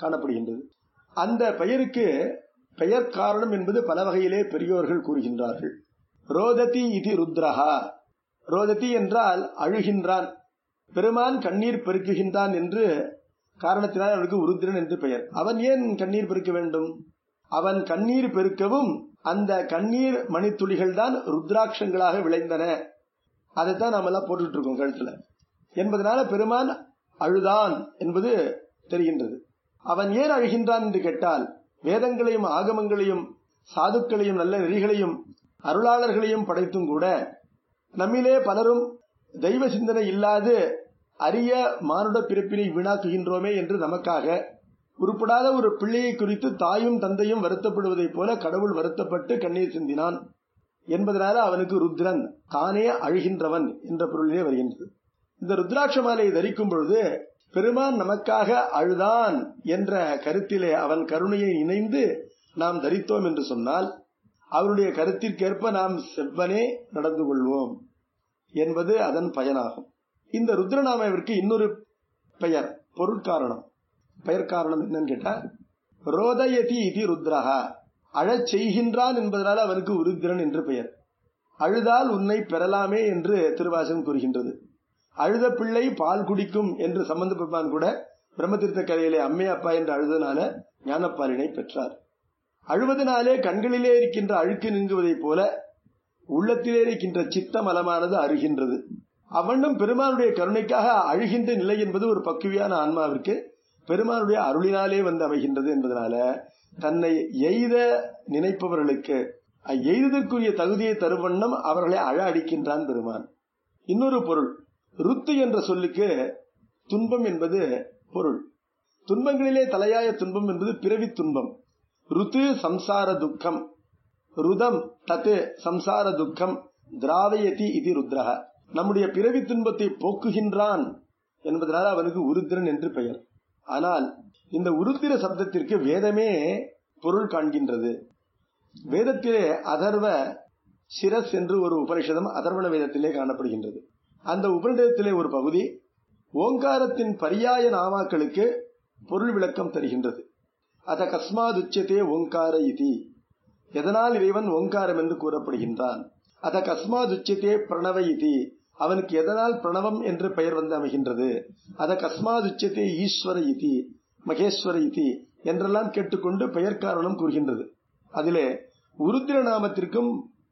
காணப்படுகின்றது அந்த பெயருக்கு பெயர் காரணம் என்பது பல வகையிலே பெரியோர்கள் கூறுகின்றார்கள் ரோததி இது ருத்ரஹா ரோததி என்றால் அழுகின்றான் பெருமான் கண்ணீர் பெருக்குகின்றான் என்று காரணத்தினால் அவனுக்கு உருத்திரன் என்று பெயர் அவன் ஏன் கண்ணீர் பெருக்க வேண்டும் அவன் கண்ணீர் பெருக்கவும் அந்த கண்ணீர் மணித்துளிகள் தான் ருத்ராட்சங்களாக விளைந்தன அதைத்தான் நாம எல்லாம் போட்டுட்டு இருக்கோம் கழுத்துல என்பதனால பெருமான் அழுதான் என்பது தெரிகின்றது அவன் ஏன் அழுகின்றான் என்று கேட்டால் வேதங்களையும் ஆகமங்களையும் சாதுக்களையும் நல்ல நெறிகளையும் அருளாளர்களையும் படைத்தும் கூட நம்மிலே பலரும் தெய்வ சிந்தனை இல்லாது அரிய மானுட பிறப்பினை வீணாக்குகின்றோமே என்று நமக்காக உருப்படாத ஒரு பிள்ளையை குறித்து தாயும் தந்தையும் வருத்தப்படுவதைப் போல கடவுள் வருத்தப்பட்டு கண்ணீர் சிந்தினான் என்பதனால அவனுக்கு ருத்ரன் தானே அழுகின்றவன் என்ற பொருளிலே வருகின்றது இந்த ருத்ராட்ச மாலையை தரிக்கும் பொழுது பெருமான் நமக்காக அழுதான் என்ற கருத்திலே அவன் கருணையை இணைந்து நாம் தரித்தோம் என்று சொன்னால் அவருடைய கருத்திற்கேற்ப நாம் செவ்வனே நடந்து கொள்வோம் என்பது அதன் பயனாகும் இந்த ருத்ரநாமாவிற்கு இன்னொரு பெயர் பொருட்காரணம் பெயர் காரணம் என்னன்னு கேட்டா ரோதயதி இது ருத்ரஹா அழச் செய்கின்றான் என்பதனால் அவனுக்கு உருத்திரன் என்று பெயர் அழுதால் உன்னை பெறலாமே என்று திருவாசகம் கூறுகின்றது அழுத பிள்ளை பால் குடிக்கும் என்று சம்பந்த பெருமான் கூட பிரம்மதீர்த்த கரையிலே அம்மே அப்பா என்று அழுதனால ஞானப்பாலினை பெற்றார் அழுவதனாலே கண்களிலே இருக்கின்ற அழுக்கு நீங்குவதைப் போல உள்ளத்திலே இருக்கின்ற சித்த மலமானது அருகின்றது அவ்வண்ணம் பெருமானுடைய கருணைக்காக அழுகின்ற நிலை என்பது ஒரு பக்குவியான ஆன்மாவிற்கு பெருமானுடைய அருளினாலே வந்து அமைகின்றது என்பதனால தன்னை எய்த நினைப்பவர்களுக்கு எய்ததற்குரிய தகுதியை தரும் வண்ணம் அவர்களை அழ அடிக்கின்றான் பெருமான் இன்னொரு பொருள் ருத்து என்ற சொல்லுக்கு துன்பம் என்பது பொருள் துன்பங்களிலே தலையாய துன்பம் என்பது பிறவி துன்பம் ருத்து சம்சார துக்கம் ருதம் தத்து சம்சார துக்கம் திராவயதி இது ருத்ரஹ நம்முடைய பிறவி துன்பத்தை போக்குகின்றான் என்பதனால் அவனுக்கு உருத்திரன் என்று பெயர் ஆனால் இந்த உருத்திர சப்தத்திற்கு வேதமே பொருள் காண்கின்றது வேதத்திலே அதர்வ சிரஸ் என்று ஒரு உபனிஷதம் அதர்வண வேதத்திலே காணப்படுகின்றது அந்த உபனிஷதத்திலே ஒரு பகுதி ஓங்காரத்தின் பரியாய நாமாக்களுக்கு பொருள் விளக்கம் தருகின்றது அத கஸ்மாதுச்சதே ஓங்கார இதி எதனால் இறைவன் ஓங்காரம் என்று கூறப்படுகின்றான் அத கஸ்மாதுச்சதே பிரணவ இதி அவனுக்கு எதனால் பிரணவம் என்று பெயர் வந்து அமைகின்றது அத கஸ்மாதுச்சதே ஈஸ்வர இதி மகேஸ்வர இதி என்றெல்லாம் கேட்டுக்கொண்டு பெயர் காரணம் கூறுகின்றது அதிலே உருத்திர நாமத்திற்கும்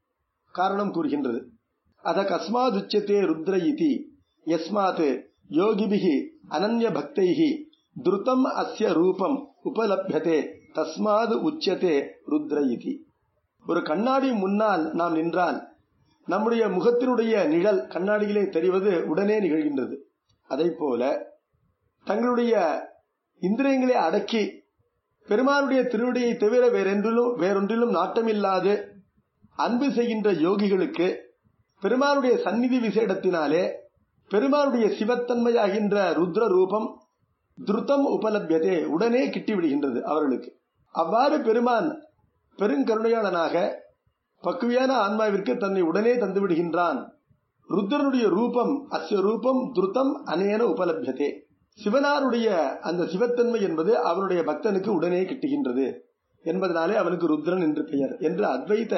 காரணம் கூறுகின்றது அத கஸ்மாதுச்சதே ருத்ர இதி யஸ்மாத் யோகிபிகி அனன்ய பக்தைகி துருத்தம் அஸ்ய ரூபம் உபலப்யதே தஸ்மாது உச்சதே ருத்ர இதி ஒரு கண்ணாடி முன்னால் நாம் நின்றால் நம்முடைய முகத்தினுடைய நிழல் கண்ணாடியிலே தெரிவது உடனே நிகழ்கின்றது அதை போல தங்களுடைய இந்திரியங்களை அடக்கி பெருமானுடைய திருவடியை தவிர வேறென்றிலும் வேறொன்றிலும் நாட்டமில்லாது அன்பு செய்கின்ற யோகிகளுக்கு பெருமானுடைய சந்நிதி விசேடத்தினாலே பெருமானுடைய சிவத்தன்மையாகின்ற ருத்ர ரூபம் துருத்தம் உபலபியதே உடனே கிட்டி விடுகின்றது அவர்களுக்கு அவ்வாறு பெருமான் பெருங்கருணையாளனாக பக்குவியான ஆன்மாவிற்கு தன்னை உடனே தந்து விடுகின்றான் ருத்ரனுடைய ரூபம் அஸ்ய ரூபம் துருத்தம் அனேன உபலபியதே சிவனாருடைய அந்த சிவத்தன்மை என்பது அவனுடைய பக்தனுக்கு உடனே கிட்டுகின்றது என்பதனாலே அவனுக்கு ருத்ரன் என்று பெயர் என்று அத்வைத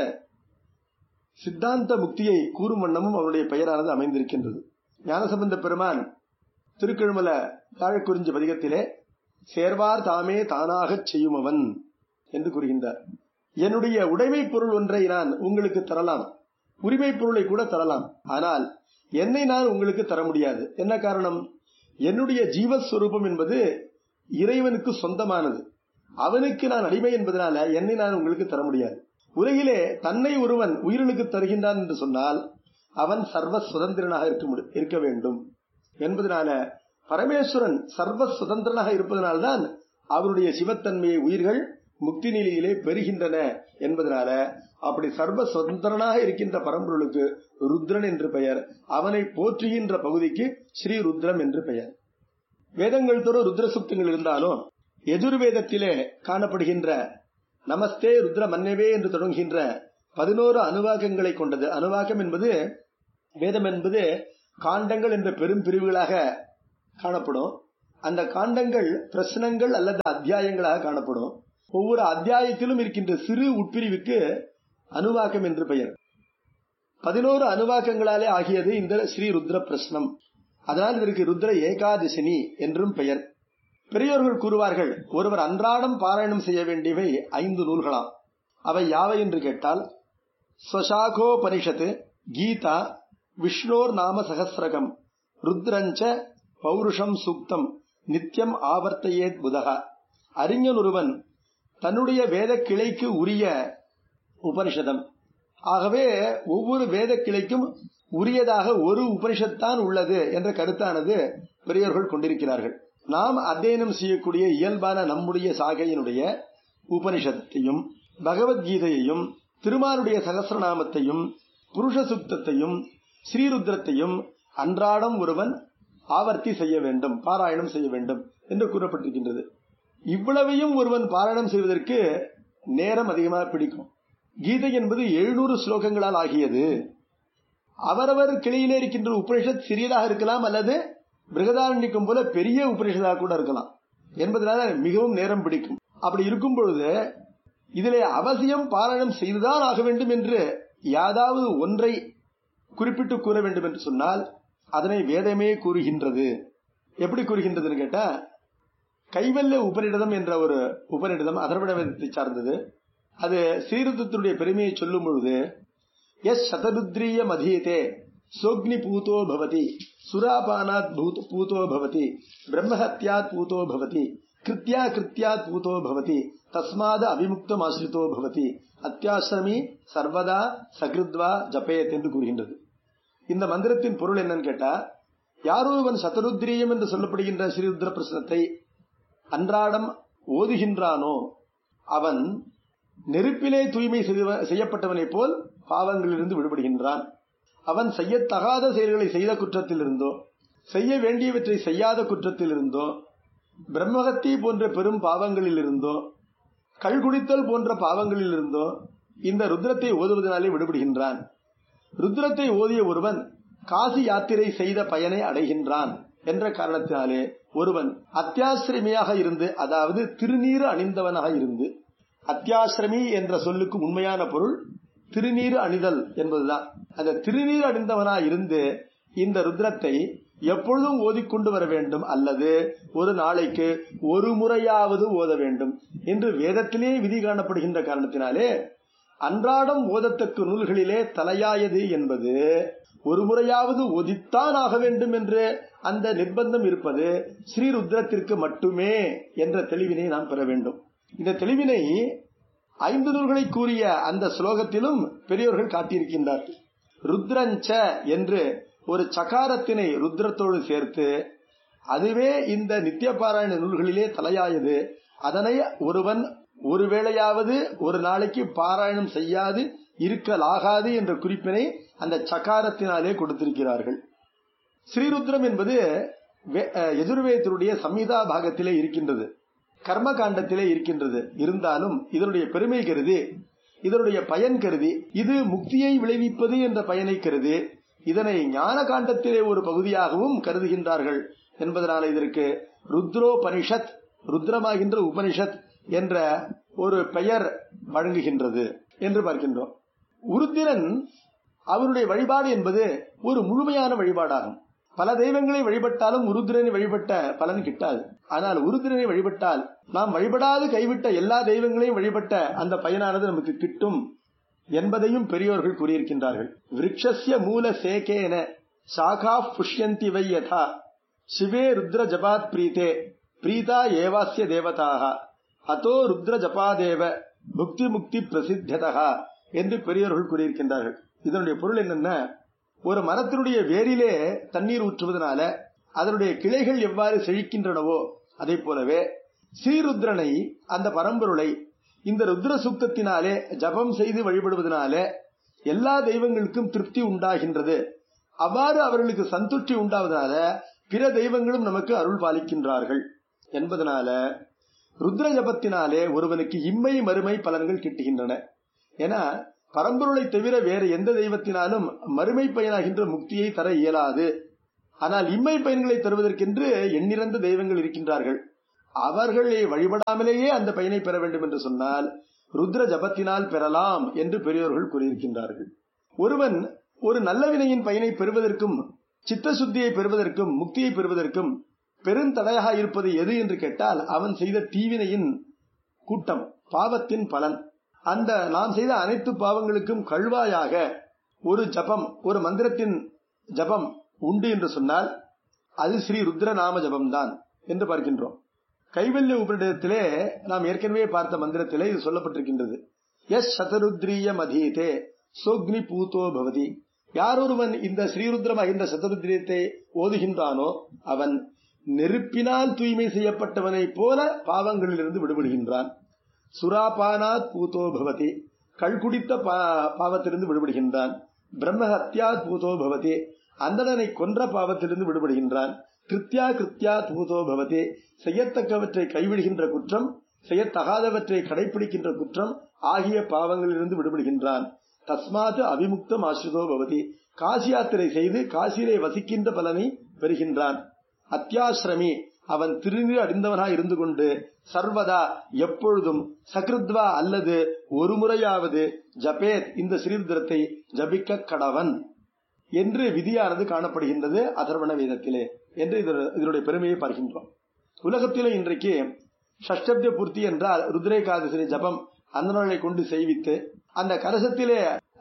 சித்தாந்த முக்தியை கூறும் வண்ணமும் அவருடைய பெயரானது அமைந்திருக்கின்றது ஞானசம்பந்த பெருமான் திருக்கழுமல தாழக்குறிஞ்சி பதிகத்திலே சேர்வார் தாமே தானாகச் செய்யுமவன் என்று கூறுகின்றார் என்னுடைய உடைமை பொருள் ஒன்றை நான் உங்களுக்கு தரலாம் உரிமை பொருளை கூட தரலாம் ஆனால் என்னை நான் உங்களுக்கு தர முடியாது என்ன காரணம் என்னுடைய ஜீவஸ்வரூபம் என்பது இறைவனுக்கு சொந்தமானது அவனுக்கு நான் அடிமை என்பதனால என்னை நான் உங்களுக்கு தர முடியாது உலகிலே தன்னை ஒருவன் உயிரினுக்கு தருகின்றான் என்று சொன்னால் அவன் சர்வ சுதந்திரனாக இருக்க இருக்க வேண்டும் என்பதனால பரமேஸ்வரன் சர்வ சுதந்திரனாக இருப்பதனால்தான் அவருடைய சிவத்தன்மையை உயிர்கள் முக்தி நிலையிலே பெறுகின்றன என்பதனால அப்படி சர்வ சுதந்திரனாக இருக்கின்ற பரம்பொருளுக்கு ருத்ரன் என்று பெயர் அவனை போற்றுகின்ற பகுதிக்கு ஸ்ரீ ருத்ரம் என்று பெயர் வேதங்கள் தோறும் ருத்ர சுக்தங்கள் இருந்தாலும் எதிர்வேதத்திலே காணப்படுகின்ற நமஸ்தே ருத்ர மன்னவே என்று தொடங்குகின்ற பதினோரு அனுவாகங்களை கொண்டது அனுவாகம் என்பது வேதம் என்பது காண்டங்கள் என்ற பெரும் பிரிவுகளாக காணப்படும் அந்த காண்டங்கள் பிரச்சனங்கள் அல்லது அத்தியாயங்களாக காணப்படும் ஒவ்வொரு அத்தியாயத்திலும் இருக்கின்ற சிறு உட்பிரிவுக்கு அனுவாக்கம் என்று பெயர் பதினோரு அனுவாக்கங்களாலே ஆகியது இந்த ஸ்ரீ ருத்ர பிரஸ்னம் அதனால் இதற்கு ருத்ர ஏகாதசினி என்றும் பெயர் பெரியோர்கள் கூறுவார்கள் ஒருவர் அன்றாடம் பாராயணம் செய்ய வேண்டியவை ஐந்து நூல்களாம் அவை யாவை என்று கேட்டால் ஸ்வசாகோபனிஷத்து கீதா விஷ்ணோர் நாம சகசிரகம் ருத்ரஞ்ச பௌருஷம் சூக்தம் நித்தியம் ஆவர்த்தையேத் புதகா அறிஞன் ஒருவன் தன்னுடைய வேத கிளைக்கு உரிய உபனிஷதம் ஆகவே ஒவ்வொரு வேத கிளைக்கும் உரியதாக ஒரு உபனிஷத்தான் உள்ளது என்ற கருத்தானது பெரியவர்கள் கொண்டிருக்கிறார்கள் நாம் அத்தியனம் செய்யக்கூடிய இயல்பான நம்முடைய சாகையினுடைய உபனிஷத்தையும் பகவத்கீதையையும் திருமாலுடைய சகசிரநாமத்தையும் புருஷ சுத்தத்தையும் ஸ்ரீருத்ரத்தையும் அன்றாடம் ஒருவன் ஆவர்த்தி செய்ய வேண்டும் பாராயணம் செய்ய வேண்டும் என்று கூறப்பட்டிருக்கின்றது இவ்வளவையும் ஒருவன் பாராயணம் செய்வதற்கு நேரம் அதிகமாக பிடிக்கும் கீதை என்பது எழுநூறு ஸ்லோகங்களால் ஆகியது அவரவர் கிளையிலே இருக்கின்ற உபனிஷத் சிறியதாக இருக்கலாம் அல்லது பிருகதாரண்யக்கும் போல பெரிய உபனிஷதாக கூட இருக்கலாம் என்பதனால மிகவும் நேரம் பிடிக்கும் அப்படி இருக்கும் பொழுது இதிலே அவசியம் பாராயணம் செய்துதான் ஆக வேண்டும் என்று யாதாவது ஒன்றை குறிப்பிட்டு கூற வேண்டும் என்று சொன்னால் அதனை வேதமே கூறுகின்றது எப்படி கூறுகின்றதுன்னு கேட்டா கைவல்ல உபநிடதம் என்ற ஒரு உபநிடதம் அதர்வண வேதத்தை சார்ந்தது அது ஸ்ரீருத்தத்தினுடைய பெருமையை சொல்லும் பொழுது எஸ் சதருத்ரிய மதியதே சோக்னி பூதோ பவதி சுராபானாத் பூத் பூதோ பவதி பிரம்மஹத்யாத் பூதோ பவதி கிருத்யா கிருத்யாத் பூதோ பவதி தஸ்மாத அவிமுக்தம் ஆசிரித்தோ பவதி அத்தியாசிரமி சர்வதா சகிருத்வா ஜபேத் என்று கூறுகின்றது இந்த மந்திரத்தின் பொருள் என்னன்னு கேட்டா யாரொருவன் சதருத்ரியம் என்று சொல்லப்படுகின்ற ஸ்ரீருத்ர பிரசனத்தை அன்றாடம் ஓதுகின்றானோ அவன் நெருப்பிலே தூய்மை செய்யப்பட்டவனைப் போல் பாவங்களிலிருந்து விடுபடுகின்றான் அவன் செய்யத்தகாத செயல்களை செய்த குற்றத்திலிருந்தோ செய்ய வேண்டியவற்றை செய்யாத குற்றத்திலிருந்தோ பிரம்மகத்தி போன்ற பெரும் பாவங்களில் இருந்தோ கள்குடித்தல் போன்ற பாவங்களில் இருந்தோ இந்த ருத்ரத்தை ஓதுவதனாலே விடுபடுகின்றான் ருத்ரத்தை ஓதிய ஒருவன் காசி யாத்திரை செய்த பயனை அடைகின்றான் என்ற காரணத்தினாலே ஒருவன் அத்தியாசிரமியாக இருந்து அதாவது திருநீறு அணிந்தவனாக இருந்து அத்தியாசிரமி என்ற சொல்லுக்கு உண்மையான பொருள் திருநீறு அணிதல் என்பதுதான் அந்த திருநீர் அணிந்தவனா இருந்து இந்த ருத்ரத்தை எப்பொழுதும் ஓதிக்கொண்டு வர வேண்டும் அல்லது ஒரு நாளைக்கு ஒரு முறையாவது ஓத வேண்டும் என்று வேதத்திலே விதி காணப்படுகின்ற காரணத்தினாலே அன்றாடம் ஓதத்தக்க நூல்களிலே தலையாயது என்பது ஒரு முறையாவது ஒதித்தான் ஆக வேண்டும் என்று அந்த நிர்பந்தம் இருப்பது ஸ்ரீருத்ரத்திற்கு மட்டுமே என்ற தெளிவினை நாம் பெற வேண்டும் இந்த தெளிவினை ஐந்து நூல்களை கூறிய அந்த ஸ்லோகத்திலும் பெரியோர்கள் காட்டியிருக்கின்றார்கள் ருத்ரஞ்ச என்று ஒரு சகாரத்தினை ருத்ரத்தோடு சேர்த்து அதுவே இந்த நித்திய பாராயண நூல்களிலே தலையாயது அதனை ஒருவன் ஒரு வேளையாவது ஒரு நாளைக்கு பாராயணம் செய்யாது இருக்கலாகாது என்ற குறிப்பினை அந்த சகாரத்தினாலே கொடுத்திருக்கிறார்கள் ஸ்ரீருத்ரம் என்பது எதிர்வேதத்தினுடைய சம்ஹிதா பாகத்திலே இருக்கின்றது கர்ம காண்டத்திலே இருக்கின்றது இருந்தாலும் இதனுடைய பெருமை கருதி இதனுடைய பயன் கருதி இது முக்தியை விளைவிப்பது என்ற பயனை கருதி இதனை ஞான காண்டத்திலே ஒரு பகுதியாகவும் கருதுகின்றார்கள் என்பதனால இதற்கு ருத்ரோபனிஷத் ருத்ரமாகின்ற உபனிஷத் என்ற ஒரு பெயர் வழங்குகின்றது என்று பார்க்கின்றோம் உருத்திரன் அவருடைய வழிபாடு என்பது ஒரு முழுமையான வழிபாடாகும் பல தெய்வங்களை வழிபட்டாலும் உருத்திரனை வழிபட்ட பலன் கிட்டாது ஆனால் உருத்திரனை வழிபட்டால் நாம் வழிபடாது கைவிட்ட எல்லா தெய்வங்களையும் வழிபட்ட அந்த பயனானது நமக்கு கிட்டும் என்பதையும் பெரியோர்கள் கூறியிருக்கின்றார்கள் விரக்ஷஸ்ய மூல சேகேன சாகா புஷ்யந்தி வை யதா சிவே ருத்ர ஜபாத் பிரீதே பிரீதா ஏவாசிய தேவதாக அதோ ருத்ர ஜபாதேவ புக்தி முக்தி பிரசித்ததா என்று பெரியோர்கள் கூறியிருக்கின்றார்கள் இதனுடைய பொருள் என்னன்னா ஒரு மரத்தினுடைய வேரிலே தண்ணீர் ஊற்றுவதனால அதனுடைய கிளைகள் எவ்வாறு செழிக்கின்றனவோ அதே போலவே ஸ்ரீருத்ரனை அந்த பரம்பொருளை இந்த ருத்ர சுத்தத்தினாலே ஜபம் செய்து வழிபடுவதனாலே எல்லா தெய்வங்களுக்கும் திருப்தி உண்டாகின்றது அவ்வாறு அவர்களுக்கு சந்துஷ்டி உண்டாவதனால பிற தெய்வங்களும் நமக்கு அருள் பாலிக்கின்றார்கள் என்பதனால ருத்ர ஜபத்தினாலே ஒருவனுக்கு இம்மை மறுமை பலன்கள் கிட்டுகின்றன ஏன்னா பரம்பொருளை தவிர வேறு எந்த தெய்வத்தினாலும் மறுமை பயனாகின்ற முக்தியை தர இயலாது ஆனால் இம்மை பயன்களை தருவதற்கென்று எண்ணிறந்த தெய்வங்கள் இருக்கின்றார்கள் அவர்களை வழிபடாமலேயே அந்த பயனை பெற வேண்டும் என்று சொன்னால் ருத்ர ஜபத்தினால் பெறலாம் என்று பெரியோர்கள் கூறியிருக்கின்றார்கள் ஒருவன் ஒரு நல்ல வினையின் பயனை பெறுவதற்கும் சித்த சுத்தியை பெறுவதற்கும் முக்தியை பெறுவதற்கும் பெருந்தடையாக இருப்பது எது என்று கேட்டால் அவன் செய்த தீவினையின் கூட்டம் பாவத்தின் பலன் அந்த நாம் செய்த அனைத்து பாவங்களுக்கும் கழுவாயாக ஒரு ஜபம் ஒரு மந்திரத்தின் ஜபம் உண்டு என்று சொன்னால் அது ஸ்ரீ ருத்ர நாம ஜபம்தான் என்று பார்க்கின்றோம் கைவல்ய உபரிடத்திலே நாம் ஏற்கனவே பார்த்த மந்திரத்திலே இது சொல்லப்பட்டிருக்கின்றது எஸ் சதருத்ரிய மதீதே சோக்னி பூதோ பவதி யாரொருவன் இந்த ஸ்ரீருத்ரம் இந்த சதருத்ரியத்தை ஓதுகின்றானோ அவன் நெருப்பினால் தூய்மை செய்யப்பட்டவனைப் போல பாவங்களிலிருந்து விடுபடுகின்றான் சுராபானாத் பூதோ பவதி கள்குடித்த பாவத்திலிருந்து விடுபடுகின்றான் பிரம்மஹத்யாத் பூதோ பவதி அந்தணனை கொன்ற பாவத்திலிருந்து விடுபடுகின்றான் கிருத்யா கிருத்யா பூதோ பவதி செய்யத்தக்கவற்றை கைவிடுகின்ற குற்றம் செய்யத்தகாதவற்றை கடைபிடிக்கின்ற குற்றம் ஆகிய பாவங்களிலிருந்து விடுபடுகின்றான் தஸ்மாத் அவிமுக்தம் ஆசிரிதோ பவதி காசி யாத்திரை செய்து காசியிலே வசிக்கின்ற பலனை பெறுகின்றான் அத்தியாசிரமி அவன் திருநீர் அறிந்தவனாய் இருந்து கொண்டு சர்வதா எப்பொழுதும் சகிருத்வா அல்லது ஒரு முறையாவது ஜபேத் இந்த ஸ்ரீருத்ரத்தை ஜபிக்க கடவன் என்று விதியானது காணப்படுகின்றது அதர்வண வேதத்திலே என்று இதனுடைய பெருமையை பார்க்கின்றோம் உலகத்திலே இன்றைக்கு ஷஷ்டப்த பூர்த்தி என்றால் ருத்ரேகாதசிரி ஜபம் அந்த நாளை கொண்டு செய்வித்து அந்த கலசத்திலே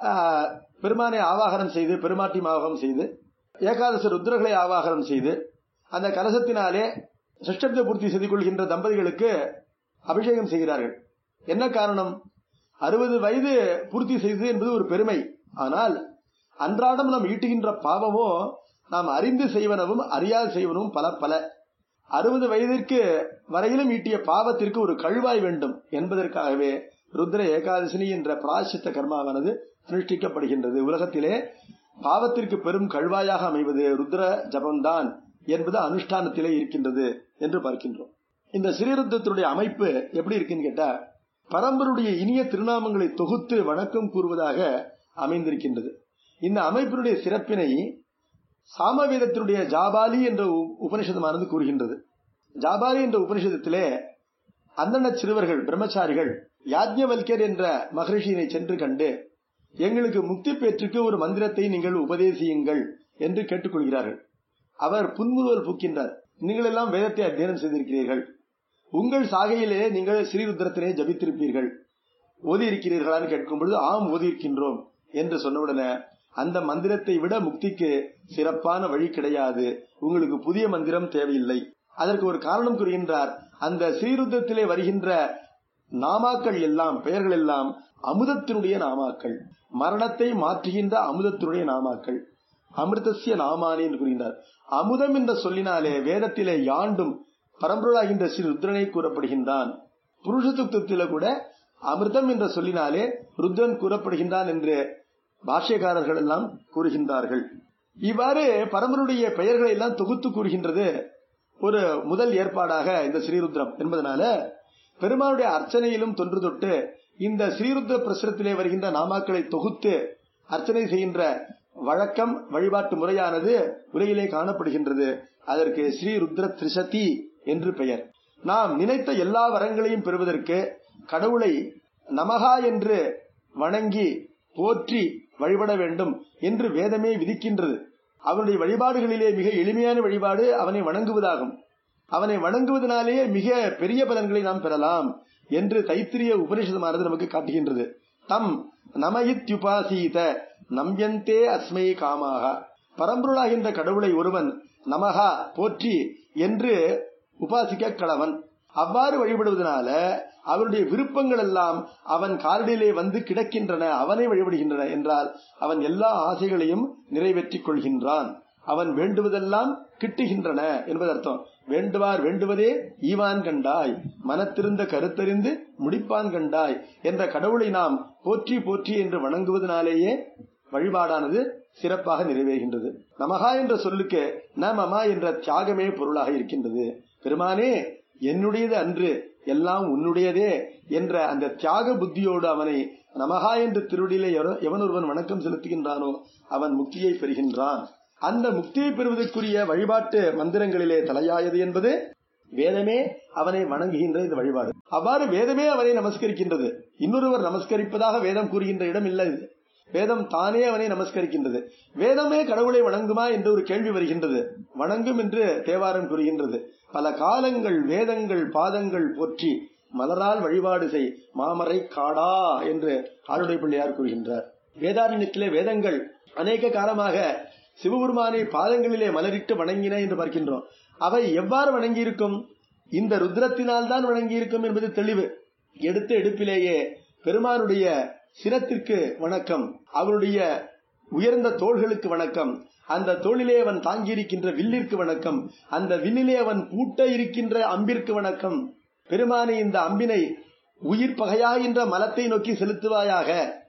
பெருமானை ஆவாகனம் செய்து பெருமாட்டி ஆவாகம் செய்து ஏகாதசி ருத்ரகளை ஆவாகனம் செய்து அந்த கலசத்தினாலே சஷ்டப்த பூர்த்தி செய்து கொள்கின்ற தம்பதிகளுக்கு அபிஷேகம் செய்கிறார்கள் என்ன காரணம் அறுபது வயது பூர்த்தி செய்தது என்பது ஒரு பெருமை ஆனால் அன்றாடம் நாம் ஈட்டுகின்ற பாவமோ நாம் அறிந்து செய்வனவும் அறியாது செய்வனவும் பல பல அறுபது வயதிற்கு வரையிலும் ஈட்டிய பாவத்திற்கு ஒரு கழுவாய் வேண்டும் என்பதற்காகவே ருத்ர ஏகாதசினி என்ற பிராசித்த கர்மாவானது அனுஷ்டிக்கப்படுகின்றது உலகத்திலே பாவத்திற்கு பெரும் கழுவாயாக அமைவது ருத்ர ஜபம்தான் என்பது அனுஷ்டானத்திலே இருக்கின்றது என்று பார்க்கின்றோம் இந்த ஸ்ரீருத்தத்தினுடைய அமைப்பு எப்படி இருக்குன்னு கேட்டா பரம்பருடைய இனிய திருநாமங்களை தொகுத்து வணக்கம் கூறுவதாக அமைந்திருக்கின்றது இந்த அமைப்பினுடைய சிறப்பினை சாமவேதத்தினுடைய ஜாபாலி என்ற உபனிஷதமானது கூறுகின்றது ஜாபாலி என்ற உபனிஷதத்திலே அந்தன சிறுவர்கள் பிரம்மச்சாரிகள் யாஜ்ஞவல்யர் என்ற மகரிஷியினை சென்று கண்டு எங்களுக்கு முக்தி பெற்றுக்கு ஒரு மந்திரத்தை நீங்கள் உபதேசியுங்கள் என்று கேட்டுக்கொள்கிறார்கள் அவர் புன்முறுவல் பூக்கின்றார் நீங்கள் எல்லாம் வேதத்தை அத்தியனம் செய்திருக்கிறீர்கள் உங்கள் சாகையிலே நீங்கள் ஸ்ரீருத்ரத்தினை ஜபித்திருப்பீர்கள் ஓதி இருக்கிறீர்களான்னு கேட்கும் பொழுது ஆம் ஓதி இருக்கின்றோம் என்று சொன்னவுடனே அந்த மந்திரத்தை விட முக்திக்கு சிறப்பான வழி கிடையாது உங்களுக்கு புதிய மந்திரம் தேவையில்லை அதற்கு ஒரு காரணம் கூறுகின்றார் அந்த ஸ்ரீருத்தத்திலே வருகின்ற நாமாக்கள் எல்லாம் பெயர்கள் எல்லாம் அமுதத்தினுடைய நாமாக்கள் மரணத்தை மாற்றுகின்ற அமுதத்தினுடைய நாமாக்கள் அமிர்தசிய நாமானி என்று கூறுகின்றார் அமுதம் என்ற சொல்லினாலே வேதத்திலே யாண்டும் பரம்பொருளாகின்ற ஸ்ரீ ருத்ரனை கூறப்படுகின்றான் புருஷ துக்கத்தில கூட அமிர்தம் என்ற சொல்லினாலே ருத்ரன் கூறப்படுகின்றான் என்று பாஷ்யக்காரர்கள் எல்லாம் கூறுகின்றார்கள் இவ்வாறு பரம்பருடைய பெயர்களை எல்லாம் தொகுத்து கூறுகின்றது ஒரு முதல் ஏற்பாடாக இந்த ஸ்ரீருத்ரம் என்பதனால பெருமானுடைய அர்ச்சனையிலும் தொன்று தொட்டு இந்த ஸ்ரீருத்ர பிரசுரத்திலே வருகின்ற நாமாக்களை தொகுத்து அர்ச்சனை செய்கின்ற வழக்கம் வழிபாட்டு முறையானது உலகிலே காணப்படுகின்றது அதற்கு ஸ்ரீ ருத்ர திரிசதி என்று பெயர் நாம் நினைத்த எல்லா வரங்களையும் பெறுவதற்கு கடவுளை நமகா என்று வணங்கி போற்றி வழிபட வேண்டும் என்று வேதமே விதிக்கின்றது அவனுடைய வழிபாடுகளிலே மிக எளிமையான வழிபாடு அவனை வணங்குவதாகும் அவனை வணங்குவதனாலேயே மிக பெரிய பலன்களை நாம் பெறலாம் என்று தைத்திரிய உபனிஷதமானது நமக்கு காட்டுகின்றது தம் நமயித்யுபாசீத நம்பியந்தே அஸ்மை காமாக பரம்பொருளாகின்ற கடவுளை ஒருவன் நமகா போற்றி என்று உபாசிக்க கடவன் அவ்வாறு வழிபடுவதனால அவருடைய விருப்பங்கள் எல்லாம் அவன் காலடியிலே வந்து கிடக்கின்றன அவனை வழிபடுகின்றன என்றால் அவன் எல்லா ஆசைகளையும் நிறைவேற்றிக் கொள்கின்றான் அவன் வேண்டுவதெல்லாம் கிட்டுகின்றன என்பது அர்த்தம் வேண்டுவார் வேண்டுவதே ஈவான் கண்டாய் மனத்திருந்த கருத்தறிந்து முடிப்பான் கண்டாய் என்ற கடவுளை நாம் போற்றி போற்றி என்று வணங்குவதனாலேயே வழிபாடானது சிறப்பாக நிறைவேறுகின்றது நமகா என்ற சொல்லுக்கு நமமா என்ற தியாகமே பொருளாக இருக்கின்றது பெருமானே என்னுடையது அன்று எல்லாம் உன்னுடையதே என்ற அந்த தியாக புத்தியோடு அவனை நமகா என்ற திருடியிலே எவன் ஒருவன் வணக்கம் செலுத்துகின்றானோ அவன் முக்தியை பெறுகின்றான் அந்த முக்தியை பெறுவதற்குரிய வழிபாட்டு மந்திரங்களிலே தலையாயது என்பது வேதமே அவனை வணங்குகின்ற இந்த வழிபாடு அவ்வாறு வேதமே அவனை நமஸ்கரிக்கின்றது இன்னொருவர் நமஸ்கரிப்பதாக வேதம் கூறுகின்ற இடம் இல்லை இது வேதம் தானே அவனை நமஸ்கரிக்கின்றது வேதமே கடவுளை வணங்குமா என்று ஒரு கேள்வி வருகின்றது வணங்கும் என்று தேவாரம் கூறுகின்றது பல காலங்கள் வேதங்கள் பாதங்கள் போற்றி மலரால் வழிபாடு செய் மாமரை காடா என்று ஆளுடைய பிள்ளையார் கூறுகின்றார் வேதாரண்யத்திலே வேதங்கள் அநேக காலமாக சிவபெருமானை பாதங்களிலே மலரிட்டு வணங்கின என்று பார்க்கின்றோம் அவை எவ்வாறு வணங்கியிருக்கும் இந்த ருத்ரத்தினால் தான் வணங்கியிருக்கும் என்பது தெளிவு எடுத்த எடுப்பிலேயே பெருமானுடைய சிரத்திற்கு வணக்கம் அவருடைய உயர்ந்த தோள்களுக்கு வணக்கம் அந்த தோளிலே அவன் தாங்கியிருக்கின்ற வில்லிற்கு வணக்கம் அந்த வில்லிலே அவன் பூட்ட இருக்கின்ற அம்பிற்கு வணக்கம் பெருமானி இந்த அம்பினை உயிர் பகையாகின்ற மலத்தை நோக்கி செலுத்துவாயாக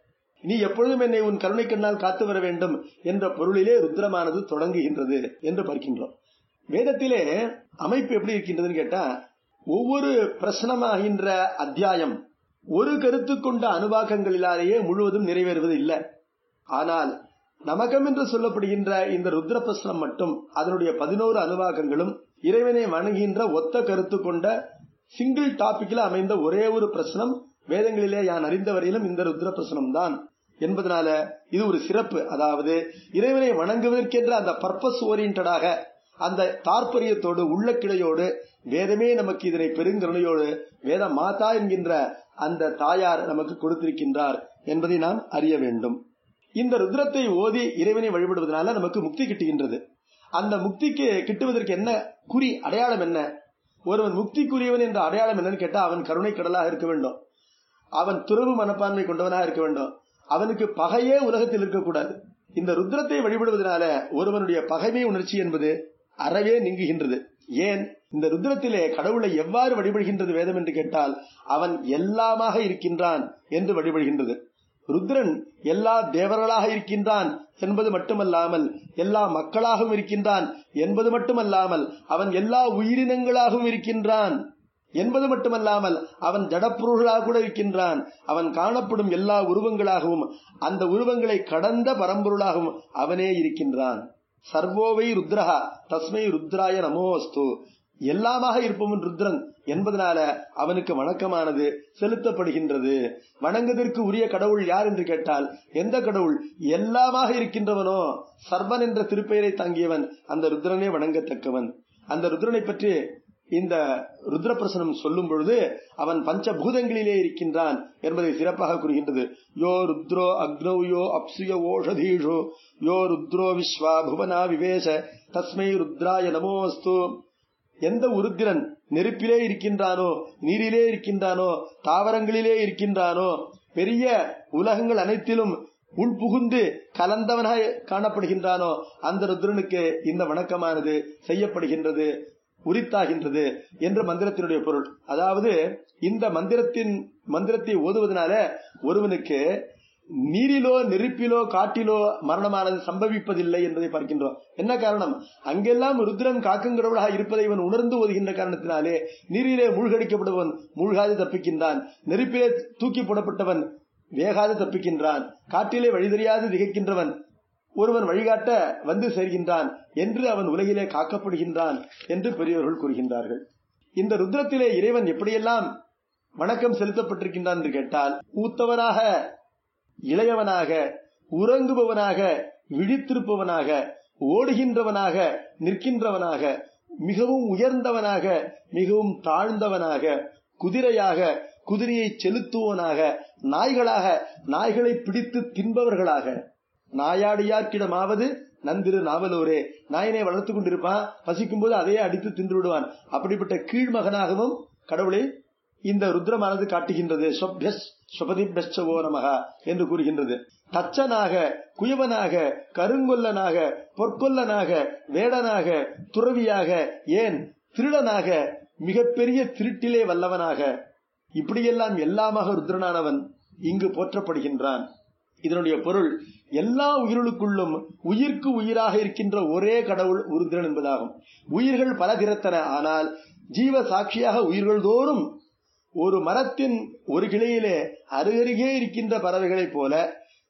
நீ எப்பொழுதும் என்னை உன் கருணை கண்ணால் காத்து வர வேண்டும் என்ற பொருளிலே ருத்ரமானது தொடங்குகின்றது என்று பார்க்கின்றோம் வேதத்திலே அமைப்பு எப்படி இருக்கின்றதுன்னு கேட்டா ஒவ்வொரு பிரசனமாகின்ற அத்தியாயம் ஒரு கருத்து கொண்ட அனுபாகங்களிலாலேயே முழுவதும் நிறைவேறுவது இல்லை ஆனால் நமகம் என்று சொல்லப்படுகின்ற இந்த ருத்ர பிரசனம் மட்டும் அதனுடைய பதினோரு அனுபாகங்களும் இறைவனை வணங்குகின்ற ஒத்த கருத்து கொண்ட சிங்கிள் டாபிக்ல அமைந்த ஒரே ஒரு பிரசனம் வேதங்களிலே யான் அறிந்த வரையிலும் இந்த ருத்ர பிரசனம் தான் என்பதனால இது ஒரு சிறப்பு அதாவது இறைவனை வணங்குவதற்கென்ற அந்த பர்பஸ் ஓரியன்டாக அந்த தாற்பரியத்தோடு உள்ள கிளையோடு வேதமே நமக்கு இதனை பெருங்கருணையோடு வேத மாதா என்கின்ற அந்த தாயார் நமக்கு கொடுத்திருக்கின்றார் என்பதை நாம் அறிய வேண்டும் இந்த ருத்ரத்தை ஓதி இறைவனை வழிபடுவதனால நமக்கு முக்தி கிட்டுகின்றது அந்த முக்திக்கு கிட்டுவதற்கு என்ன குறி அடையாளம் என்ன ஒருவன் முக்திக்குரியவன் என்ற அடையாளம் என்னன்னு கேட்டா அவன் கருணை கடலாக இருக்க வேண்டும் அவன் துறவு மனப்பான்மை கொண்டவனாக இருக்க வேண்டும் அவனுக்கு பகையே உலகத்தில் இருக்கக்கூடாது இந்த ருத்ரத்தை வழிபடுவதனால ஒருவனுடைய பகைமை உணர்ச்சி என்பது அறவே நீங்குகின்றது ஏன் இந்த ருத்ரத்திலே கடவுளை எவ்வாறு வழிபடுகின்றது வேதம் என்று கேட்டால் அவன் எல்லாமாக இருக்கின்றான் என்று வழிபடுகின்றது ருத்ரன் எல்லா தேவர்களாக இருக்கின்றான் என்பது மட்டுமல்லாமல் எல்லா மக்களாகவும் இருக்கின்றான் என்பது மட்டுமல்லாமல் அவன் எல்லா உயிரினங்களாகவும் இருக்கின்றான் என்பது மட்டுமல்லாமல் அவன் ஜடப்பொருளாக கூட இருக்கின்றான் அவன் காணப்படும் எல்லா உருவங்களாகவும் அந்த உருவங்களை கடந்த பரம்பொருளாகவும் அவனே இருக்கின்றான் சர்வோவை ருத்ரஹா தஸ்மை ருத்ராய நமோஸ்து எல்லாமாக இருப்பவன் ருத்ரன் என்பதனால அவனுக்கு வணக்கமானது செலுத்தப்படுகின்றது வணங்குவதற்கு உரிய கடவுள் யார் என்று கேட்டால் எந்த கடவுள் எல்லாமாக இருக்கின்றவனோ சர்வன் என்ற திருப்பெயரை தாங்கியவன் அந்த ருத்ரனே வணங்கத்தக்கவன் அந்த ருத்ரனை பற்றி இந்த ருத்ரபிரசனம் சொல்லும் பொழுது அவன் பஞ்சபூதங்களிலே இருக்கின்றான் என்பதை சிறப்பாக கூறுகின்றது யோ ருத்ரோ அக்னௌ யோ அப்சுய ஓஷதீஷோ யோ ருத்ரோ விஸ்வா புவனா விவேச தஸ்மை ருத்ராய நமோஸ்து எந்த உருத்திரன் நெருப்பிலே இருக்கின்றானோ நீரிலே இருக்கின்றானோ தாவரங்களிலே இருக்கின்றானோ பெரிய உலகங்கள் அனைத்திலும் உள்புகுந்து கலந்தவனாய் காணப்படுகின்றானோ அந்த ருத்ரனுக்கு இந்த வணக்கமானது செய்யப்படுகின்றது உரித்தாகின்றது என்ற மந்திரத்தினுடைய பொருள் அதாவது இந்த மந்திரத்தின் மந்திரத்தை ஓதுவதனால ஒருவனுக்கு நீரிலோ நெருப்பிலோ காட்டிலோ மரணமானது சம்பவிப்பதில்லை என்பதை பார்க்கின்றோம் என்ன காரணம் அங்கெல்லாம் ருத்ரன் காக்குங்கடவுளாக இருப்பதை இவன் உணர்ந்து ஓதுகின்ற காரணத்தினாலே நீரிலே மூழ்கடிக்கப்படுவன் மூழ்காது தப்பிக்கின்றான் நெருப்பிலே தூக்கி போடப்பட்டவன் வேகாது தப்பிக்கின்றான் காட்டிலே வழி தெரியாது திகைக்கின்றவன் ஒருவன் வழிகாட்ட வந்து சேர்கின்றான் என்று அவன் உலகிலே காக்கப்படுகின்றான் என்று பெரியவர்கள் கூறுகின்றார்கள் இந்த ருத்ரத்திலே இறைவன் எப்படியெல்லாம் வணக்கம் செலுத்தப்பட்டிருக்கின்றான் என்று கேட்டால் ஊத்தவனாக இளையவனாக உறங்குபவனாக விழித்திருப்பவனாக ஓடுகின்றவனாக நிற்கின்றவனாக மிகவும் உயர்ந்தவனாக மிகவும் தாழ்ந்தவனாக குதிரையாக குதிரையை செலுத்துவனாக நாய்களாக நாய்களை பிடித்து தின்பவர்களாக நாயாடியார்க்கிடமாவது நந்திரு நாவலூரே நாயனை வளர்த்து கொண்டிருப்பான் பசிக்கும் போது அதையே அடித்து தின்று விடுவான் அப்படிப்பட்ட கீழ்மகனாகவும் கடவுளை இந்த ருத்ரமானது காட்டுகின்றது ஸ்வபதிபெஸ்டவோ நமகா என்று கூறுகின்றது தச்சனாக குயவனாக கருங்கொல்லனாக பொற்கொல்லனாக வேடனாக துறவியாக ஏன் திருடனாக மிகப்பெரிய திருட்டிலே வல்லவனாக இப்படியெல்லாம் எல்லாமாக ருத்ரனானவன் இங்கு போற்றப்படுகின்றான் இதனுடைய பொருள் எல்லா உயிர்களுக்குள்ளும் உயிர்க்கு உயிராக இருக்கின்ற ஒரே கடவுள் உருத்திரன் என்பதாகும் உயிர்கள் பல திறத்தன ஆனால் ஜீவ சாட்சியாக உயிர்கள் தோறும் ஒரு மரத்தின் ஒரு கிளையிலே அருகருகே இருக்கின்ற பறவைகளைப் போல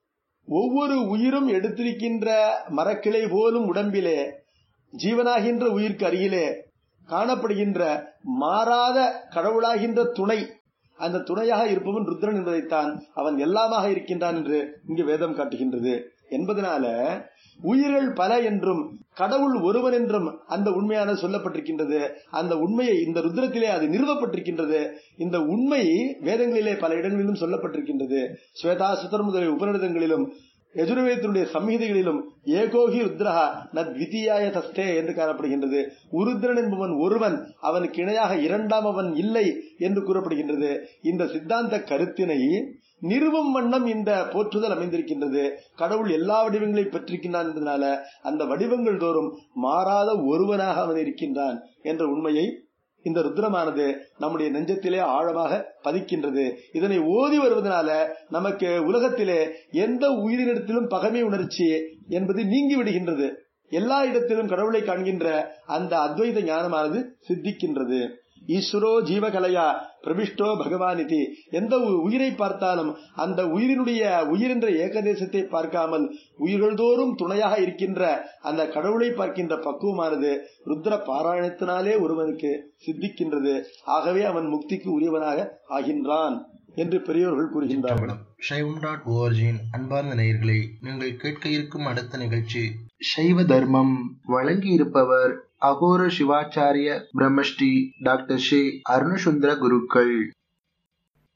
ஒவ்வொரு உயிரும் எடுத்திருக்கின்ற மரக்கிளை போலும் உடம்பிலே ஜீவனாகின்ற உயிர்க்கு அருகிலே காணப்படுகின்ற மாறாத கடவுளாகின்ற துணை அந்த துணையாக இருப்பவன் ருத்ரன் என்பதைத்தான் அவன் எல்லாமாக இருக்கின்றான் என்று இங்கு வேதம் காட்டுகின்றது என்பதனால உயிர்கள் பல என்றும் கடவுள் ஒருவன் என்றும் அந்த உண்மையான சொல்லப்பட்டிருக்கின்றது அந்த உண்மையை இந்த ருத்ரத்திலே அது நிறுவப்பட்டிருக்கின்றது இந்த உண்மை வேதங்களிலே பல இடங்களிலும் சொல்லப்பட்டிருக்கின்றது ஸ்வேதா சுத்தர் முதலிய உபநிடதங்களிலும் யஜுர்வேதத்தினுடைய சம்ஹிதைகளிலும் ஏகோகி ருத்ரஹா நத்விதீயாய தஸ்தே என்று காணப்படுகின்றது உருத்ரன் என்பவன் ஒருவன் அவனுக்கு இணையாக இரண்டாம் அவன் இல்லை என்று கூறப்படுகின்றது இந்த சித்தாந்த கருத்தினை நிறுவும் வண்ணம் இந்த போற்றுதல் அமைந்திருக்கின்றது கடவுள் எல்லா வடிவங்களையும் பெற்றிருக்கின்றான் என்பதனால அந்த வடிவங்கள் தோறும் மாறாத ஒருவனாக அவன் இருக்கின்றான் என்ற உண்மையை இந்த ருத்ரமானது நம்முடைய நெஞ்சத்திலே ஆழமாக பதிக்கின்றது இதனை ஓதி வருவதனால நமக்கு உலகத்திலே எந்த உயிரினத்திலும் பகமை உணர்ச்சி என்பது நீங்கி விடுகின்றது எல்லா இடத்திலும் கடவுளை காண்கின்ற அந்த அத்வைத ஞானமானது சித்திக்கின்றது ஈஸ்வரோ ஜீவகலையா பிரபிஷ்டோ பகவான் இது எந்த உயிரை பார்த்தாலும் அந்த உயிரினுடைய உயிர் என்ற ஏகதேசத்தை பார்க்காமல் உயிர்கள் தோறும் துணையாக இருக்கின்ற அந்த கடவுளை பார்க்கின்ற பக்குவமானது ருத்ர பாராயணத்தினாலே ஒருவனுக்கு சித்திக்கின்றது ஆகவே அவன் முக்திக்கு உரியவனாக ஆகின்றான் என்று பெரியோர்கள் கூறுகின்றார்கள் சைவம் டாட் ஓஆர்ஜியின் அன்பார்ந்த நேயர்களை நீங்கள் கேட்க இருக்கும் அடுத்த நிகழ்ச்சி சைவ தர்மம் வழங்கி இருப்பவர் அகோர சிவாச்சாரிய பிரம்மஸ்ரீ டாக்டர் ஷே அருணசுந்தர குருக்கள்